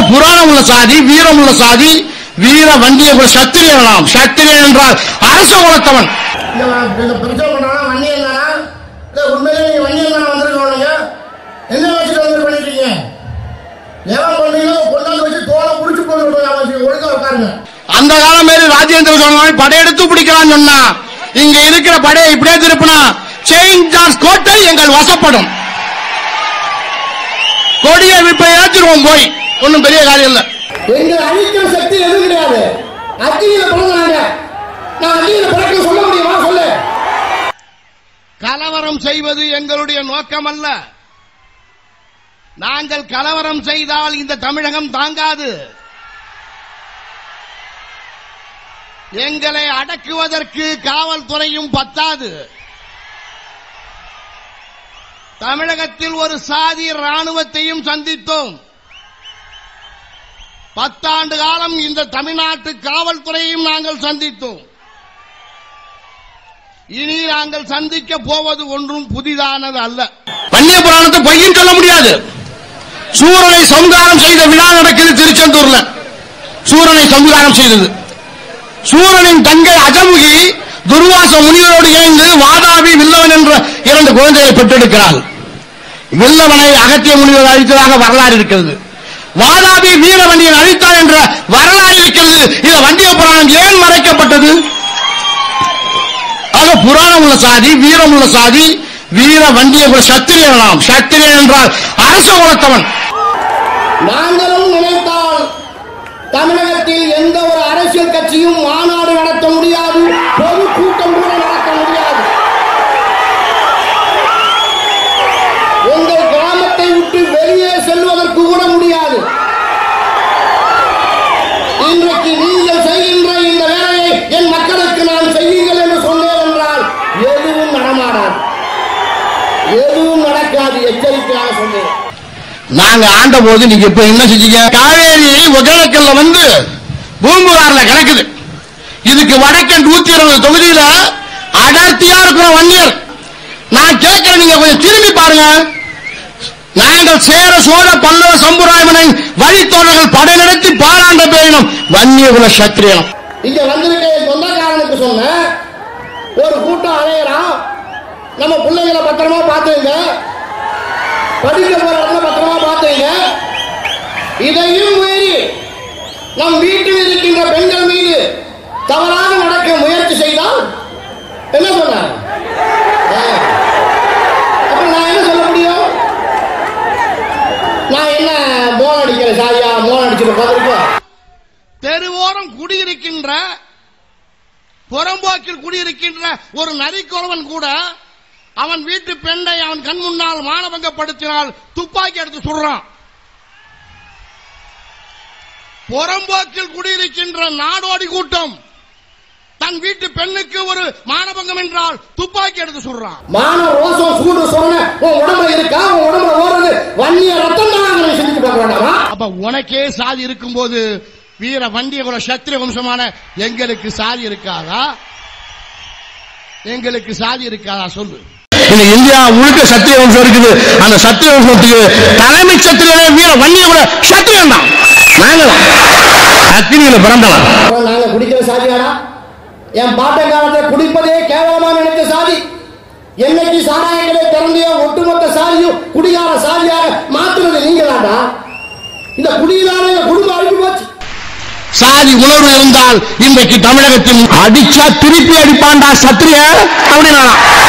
புராணம் உள்ள சாதி வீரம் உள்ள சாதி வீர வண்டிய குல சத்திரியன் நாம் சத்திரியன் என்றால் அரச குலத்தவன் இந்த இந்த பிரச்சனை பண்றானா வன்னியன் தானா இல்ல உண்மையிலே நீங்க வன்னியன் தானே வந்திருக்கீங்க என்ன வச்சுட்டு வந்து பண்ணிருக்கீங்க எவன் பண்ணீங்களோ கொண்டாந்து வச்சு தோலை புடிச்சு போட்டு விடுவாங்க ஒழுங்கா உட்காருங்க அந்த காலம் மாரி ராஜேந்திர சோழன் படையெடுத்து பிடிக்கலாம்னு சொன்னா இங்க இருக்கிற படையை இப்படியே திருப்பினா செயின்ட் ஜார்ஜ் கோட்டை எங்கள் வசப்படும் கொடியை இப்ப ஏற்றிடுவோம் போய் ஒண்ணும் பெரிய காரியம் இல்ல எங்களை அழிக்கிற சக்தி எதுவும் கிடையாது அக்னியில பிறந்தாங்க நான் அக்னியில பிறக்க சொல்ல முடியுமா சொல்லு கலவரம் செய்வது எங்களுடைய நோக்கம் அல்ல நாங்கள் கலவரம் செய்தால் இந்த தமிழகம் தாங்காது எங்களை அடக்குவதற்கு காவல்துறையும் பத்தாது தமிழகத்தில் ஒரு சாதி ராணுவத்தையும் சந்தித்தோம் பத்தாண்டு காலம் இந்த தமிழ்நாட்டு காவல்துறையையும் நாங்கள் சந்தித்தோம் இனி நாங்கள் சந்திக்க போவது ஒன்றும் புதிதானது அல்ல வன்னிய புராணத்தை பொய்யும் சொல்ல முடியாது சூரனை சமுதாரம் செய்த விழா நடக்குது திருச்செந்தூர்ல சூரனை சமுதாரம் செய்தது சூரனின் தங்கை அஜமுகி துர்வாச முனிவரோடு இணைந்து வாதாபி வில்லவன் என்ற இரண்டு குழந்தைகளை பெற்றெடுக்கிறாள் வில்லவனை அகத்திய முனிவர் அழித்ததாக வரலாறு இருக்கிறது வாதாபி வீரவண்டியன் அழித்தார் என்ற வரலாறு இருக்கிறது இந்த வண்டிய புராணம் ஏன் மறைக்கப்பட்டது ஆக புராணம் உள்ள சாதி வீரம் உள்ள சாதி வீர வண்டிய குல சத்திரியன் நாம் சத்திரியன் என்றால் அரச குலத்தவன் நாங்களும் நினைத்தால் தமிழகத்தில் எந்த ஒரு அரசியல் கட்சியும் மாநாடு நடத்த முடியாது பொதுக்கூட்டம் கூட நடத்த முடியாது உங்கள் கிராமத்தை விட்டு வெளியே செல்வதற்கு கூட முடியாது இன்றைக்கு நீங்கள் செய்கின்ற இந்த வேலையை என் மக்களுக்கு நான் செய்யுங்கள் என்று சொன்னேன் என்றால் எதுவும் நடமாடாது எதுவும் நடக்காது எச்சரிக்கையாக சொன்னேன் நாங்க ஆண்ட போது நீங்க இப்ப என்ன செஞ்சீங்க காவேரி ஒகேனக்கல்ல வந்து பூம்புகார்ல கிடக்குது இதுக்கு வடக்கன் நூத்தி இருபது தொகுதியில அடர்த்தியா இருக்கிற வன்னியர் நான் கேட்கிறேன் நீங்க கொஞ்சம் திரும்பி பாருங்க நாங்கள் சேர சோழ பல்லவ சம்புராயமனை வழித்தோழர்கள் படை நடத்தி பாராண்ட பேரினம் வன்னிய குல சத்திரியனம் இங்க வந்திருக்க என் சொந்தக்காரனுக்கு சொன்ன ஒரு கூட்டம் அலையறான் நம்ம பிள்ளைங்களை பத்திரமா பார்த்துங்க படிக்க போற இடத்துல பத்திரமா பார்த்துங்க இதையும் மீறி நம் வீட்டில் இருக்கின்ற பெண்கள் மீது தவறாக நடக்க முயற்சி செய்தால் என்ன சொன்னார் அப்ப நான் என்ன சொல்ல முடியும் நான் என்ன மோன் அடிக்கிற சாரியா மோன் அடிச்சுட்டு போதிருக்கோம் தெருவோரம் குடியிருக்கின்ற புறம்போக்கில் குடியிருக்கின்ற ஒரு நரிக்குறவன் கூட அவன் வீட்டு பெண்ணை அவன் கண் முன்னால் மானபங்கப்படுத்தினால் துப்பாக்கி எடுத்து சுடுறான் புறம்போக்கில் குடியிருக்கின்ற நாடோடி கூட்டம் தன் வீட்டு பெண்ணுக்கு ஒரு மானபங்கம் என்றால் துப்பாக்கி எடுத்து சுடுறான் மான ரோசம் சூடு சொன்ன உன் உடம்புல இருக்கா உன் உடம்புல ஓடுறது வன்னிய ரத்தம் தான் செஞ்சு பார்க்க வேண்டாமா அப்ப உனக்கே சாதி இருக்கும்போது வீர வண்டிய குல சத்திரிய வம்சமான எங்களுக்கு சாதி இருக்காதா எங்களுக்கு சாதி இருக்காதா சொல்லு இந்த இந்தியா முழுக்க சத்திரிய வம்சம் இருக்குது அந்த சத்திரிய வம்சத்துக்கு தலைமை சத்திரியனே வீர வன்னிய குல சத்திரியன் தான் நாங்க அத்திரியில பிறந்தவன் அப்ப நாங்க குடிக்கிற சாதியாடா என் பாட்டன் காலத்துல குடிப்பதே கேவலமா நினைத்த சாதி என்னைக்கு சாராயங்களை திறந்தியோ ஒட்டுமொத்த சாதியும் குடிகார சாதியாக மாத்துறது நீங்களாடா இந்த குடியிலான எங்க குடும்பம் அழிஞ்சு போச்சு சாதி உணர்வு இருந்தால் இன்றைக்கு தமிழகத்தில் அடிச்சா திருப்பி அடிப்பான்டா சத்திரிய அப்படின்னா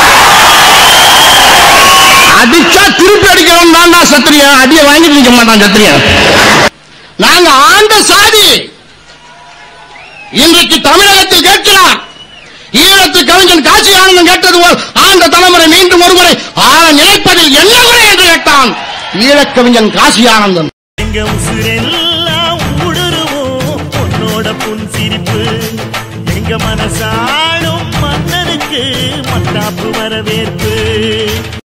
அடிச்சா திருப்பி அடிக்கிறவன் தான்டா சத்திரியன் அடிய வாங்கிட்டு நிக்க மாட்டான் சத்திரியன் நாங்க ஆண்ட சாதி இன்றைக்கு தமிழகத்தில் கேட்கிறான் ஈழத்து கவிஞன் காட்சி ஆனந்தம் கேட்டது போல் ஆண்ட தலைமுறை மீண்டும் ஒருமுறை ஆள நினைப்பதில் என்ன குறை என்று கேட்டான் ஈழக் கவிஞன் காசி ஆனந்தன் எங்க உசுரெல்லாம் ஊடுருவோம் உன்னோட புன் சிரிப்பு எங்க மனசாடும் மன்னனுக்கு மத்தாப்பு வரவேற்பு